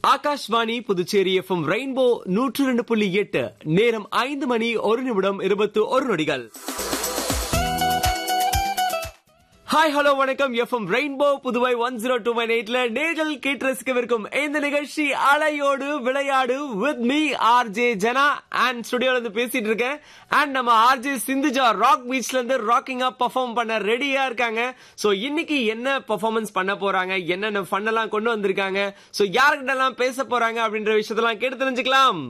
Akashvani Puducherry FM rainbow நூற்று ரெண்டு புள்ளி எட்டு நேரம் ஐந்து மணி ஒரு நிமிடம் இருபத்தி ஒரு நொடிகள் ஹாய் ஹலோ வணக்கம் FM rainbow Puduvai one zero two one எயிட்ல நேர்கள் கேட்டு ரசிக்கவிருக்கும் இந்த நிகழ்ச்சி அலையோடு விளையாடு with me R J Jana and ஸ்டுடியோல இருந்து பேசிட்டு இருக்கேன் அண்ட் நம்ம ஆர் ஜே சிந்துஜா ராக் பீச்ல இருந்து ராக்கிங்கா பெர்ஃபார்ம் பண்ண ரெடியா இருக்காங்க சோ இன்னைக்கு என்ன பெர்ஃபார்மன்ஸ் பண்ண போறாங்க என்னென்ன ஃபன் எல்லாம் கொண்டு வந்திருக்காங்க சோ யாருக்கிட்ட எல்லாம் பேச போறாங்க அப்படின்ற விஷயத்தெல்லாம் கேட்டு தெரிஞ்சுக்கலாம்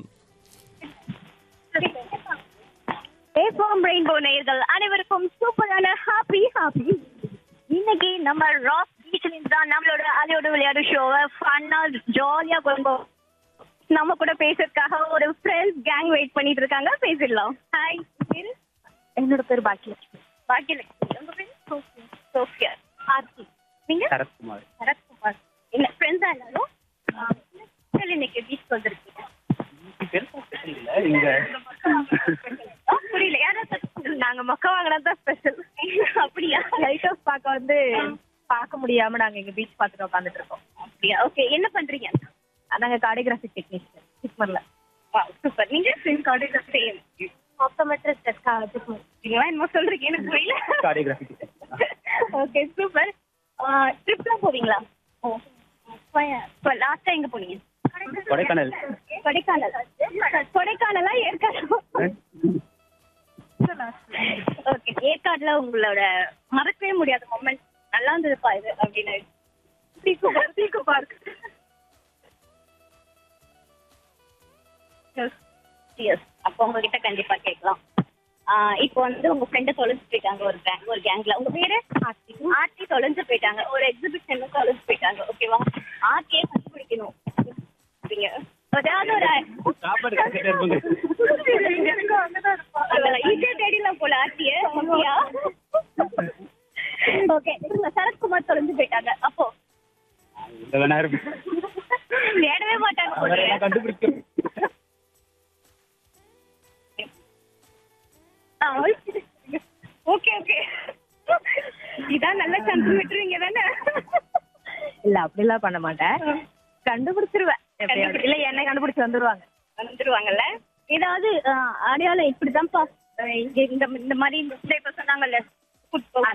ஏஃபார்ம் ரெயின்போ நேயர்கள் அனைவருக்கும் சூப்பரான ஹாப்பி ஹாப்பி இன்னைக்கு நம்ம ராக் பீச்ல இருந்து தான் நம்மளோட அலையோட விளையாடு ஷோவை ஃபன்னா ஜாலியா கொண்டு நம்ம கூட பேசுறதுக்காக ஒரு ஃப்ரெண்ட்ஸ் கேங் வெயிட் பண்ணிட்டு இருக்காங்க பேசிடலாம் ஹாய் பேரு என்னோட பேர் பாக்கியலட்சுமி பாக்கியலட்சுமி உங்க பேரு சோஃபியா சோஃபியா ஆர்த்தி நீங்க சரத்குமார் சரத்குமார் என்ன ஃப்ரெண்ட்ஸா எல்லாரும் ஆ, சரி, இன்னைக்கு பீச் வந்திருக்கீங்க பெருசா ஸ்பெஷல் இல்ல இங்க ஆ, புரியல யாராவது நாங்க மொக்க வாங்கினா தான் ஸ்பெஷல் அப்படியா லைட் ஹவுஸ் பார்க்க வந்து பார்க்க முடியாம நாங்க இங்க பீச் பார்த்துட்டு உட்காந்துட்டு இருக்கோம் அப்படியா ஓகே என்ன பண்றீங்க நாங்க கார்டியோகிராஃபி டெக்னீஷியன் சிக்மர்ல சூப்பர் நீங்க same card same optometrist JIPMER நீங்க என்னமோ சொல்றீங்க எனக்கு புரியல கார்டியோகிராஃபி ஓகே சூப்பர் ட்ரிப்லாம் போவீங்களா ஓ இப்போ லாஸ்டா எங்க போனீங்க கொடைக்கானல் கொடைக்கானல் கொடைக்கானலா ஏற்காடு ஓகே ஏற்காடுல உங்களோட மறக்கவே முடியாத மொமெண்ட் நல்லா இருந்ததுப்பா இது அப்படின்னு தீக்கு பார்க் தீக்கு பார்க் எஸ் அப்போ உங்ககிட்ட கண்டிப்பா கேட்கலாம் ஆஹ் இப்போ வந்து உங்க ஃப்ரெண்டை தொலைஞ்சு போயிட்டாங்க ஒரு கேங் ஒரு கேங்ல உங்க பேரு ஆர்த்தி ஆர்த்தி தொலைஞ்சு போயிட்டாங்க ஒரு எக்ஸிபிஷன்ல தொலைஞ்சு போயிட்டாங்க ஓகேவா ஆர்த்தியே கண்டுபிடிக்கணும் அப்படிங்க. அதாவது ஒரு சாப்பாடு கட்டிட்டே இருப்பாங்க. ஈஸியா தேடிலாம் போல ஆர்த்திய ஓகேயா ஓகே சரத்குமார் தொலைஞ்சு போயிட்டாங்க அப்போ இந்த வேணா இருக்கு தேடவே மாட்டாங்க போல. அவரை நான் கண்டுபிடிக்க ஓகே ஓகே இதான் நல்ல சான்ஸ் விட்டுருவீங்க தானே இல்ல அப்படிலாம் பண்ண மாட்டேன் கண்டுபிடிச்சிருவேன் எப்படியாவது. கண்டுபிடி- இல்ல என்ன கண்டுபிடிச்சு வந்துருவாங்க வந்துருவாங்கல்ல ஏதாவது அஹ், அடையாளம் இப்படிதான்ப்பா அஹ், இங்க இந்த இந்த மாதிரி இந்த இப்ப சொன்னாங்கல்ல